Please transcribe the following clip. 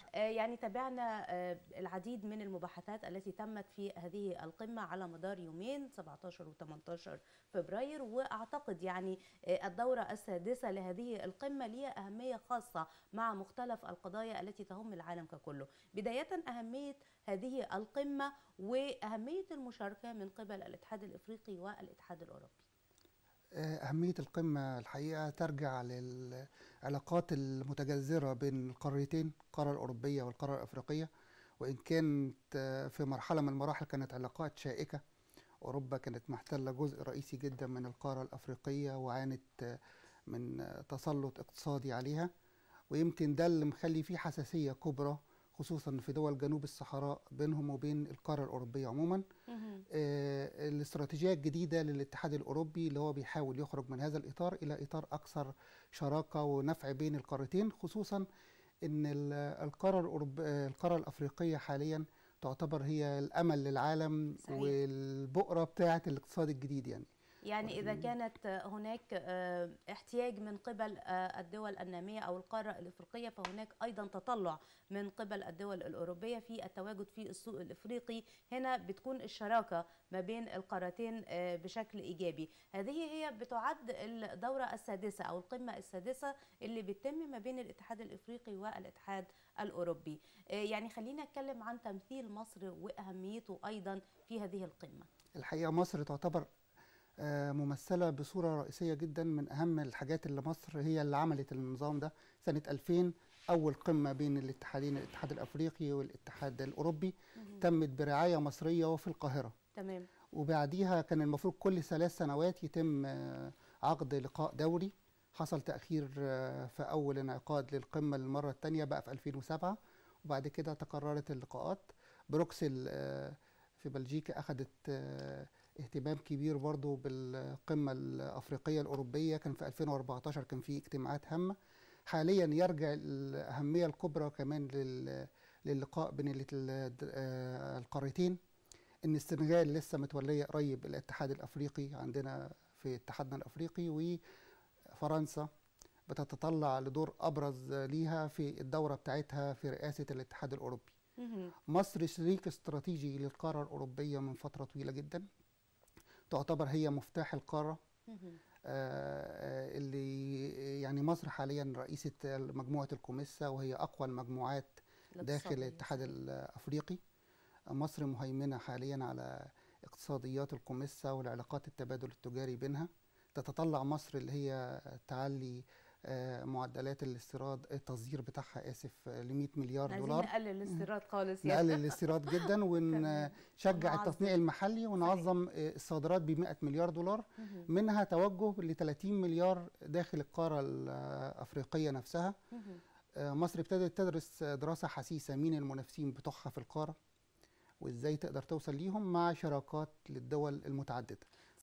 يعني تابعنا العديد من المباحثات التي تمت في هذه القمة على مدار يومين 17 و 18 فبراير وأعتقد يعني الدورة السادسة لهذه القمة ليها أهمية خاصة مع مختلف القضايا التي تهم العالم ككله بداية أهمية هذه القمة وأهمية المشاركة من قبل الاتحاد الإفريقي والاتحاد الأوروبي أهمية القمة الحقيقة ترجع للعلاقات المتجذرة بين القارتين القارة الأوروبية والقارة الأفريقية وإن كانت في مرحلة من المراحل كانت علاقات شائكة أوروبا كانت محتلة جزء رئيسي جدا من القارة الأفريقية وعانت من تسلط اقتصادي عليها ويمكن ده اللي مخلي فيه حساسية كبرى خصوصا في دول جنوب الصحراء بينهم وبين القاره الاوروبيه عموما آه الاستراتيجيه الجديده للاتحاد الاوروبي اللي هو بيحاول يخرج من هذا الاطار الى اطار اكثر شراكه ونفع بين القارتين خصوصا ان القاره الاوروبيه القاره الافريقيه حاليا تعتبر هي الامل للعالم صحيح. والبؤره بتاعه الاقتصاد الجديد يعني يعني إذا كانت هناك احتياج من قبل الدول النامية أو القارة الإفريقية فهناك أيضا تطلع من قبل الدول الأوروبية في التواجد في السوق الإفريقي هنا بتكون الشراكة ما بين القارتين بشكل إيجابي هذه هي بتعد الدورة السادسة أو القمة السادسة اللي بتتم ما بين الاتحاد الإفريقي والاتحاد الأوروبي يعني خلينا نتكلم عن تمثيل مصر وأهميته أيضا في هذه القمة الحقيقة مصر تعتبر ممثله بصوره رئيسيه جدا من اهم الحاجات اللي مصر هي اللي عملت النظام ده سنه 2000 اول قمه بين الاتحادين الاتحاد الافريقي والاتحاد الاوروبي مم. تمت برعايه مصريه وفي القاهره تمام وبعديها كان المفروض كل ثلاث سنوات يتم عقد لقاء دوري حصل تاخير في اول انعقاد للقمه للمره الثانيه بقى في 2007 وبعد كده تكررت اللقاءات بروكسل في بلجيكا اخذت اهتمام كبير برضو بالقمة الأفريقية الأوروبية كان في 2014 كان في اجتماعات هامة حاليا يرجع الأهمية الكبرى كمان للقاء بين القارتين إن السنغال لسه متولية قريب الاتحاد الأفريقي عندنا في اتحادنا الأفريقي وفرنسا بتتطلع لدور أبرز ليها في الدورة بتاعتها في رئاسة الاتحاد الأوروبي مصر شريك استراتيجي للقارة الأوروبية من فترة طويلة جدا تعتبر هي مفتاح القاره آه اللي يعني مصر حاليا رئيسه مجموعه الكوميسا وهي اقوى المجموعات داخل الاتحاد الافريقي مصر مهيمنه حاليا على اقتصاديات الكوميسا والعلاقات التبادل التجاري بينها تتطلع مصر اللي هي تعلي آه معدلات الاستيراد التصدير بتاعها اسف ل 100 مليار دولار نقلل الاستيراد خالص نقلل الاستيراد جدا ونشجع التصنيع المحلي ونعظم الصادرات ب 100 مليار دولار منها توجه ل 30 مليار داخل القاره الافريقيه نفسها آه مصر ابتدت تدرس دراسه حسيسه مين المنافسين بتوعها في القاره وازاي تقدر توصل ليهم مع شراكات للدول المتعدده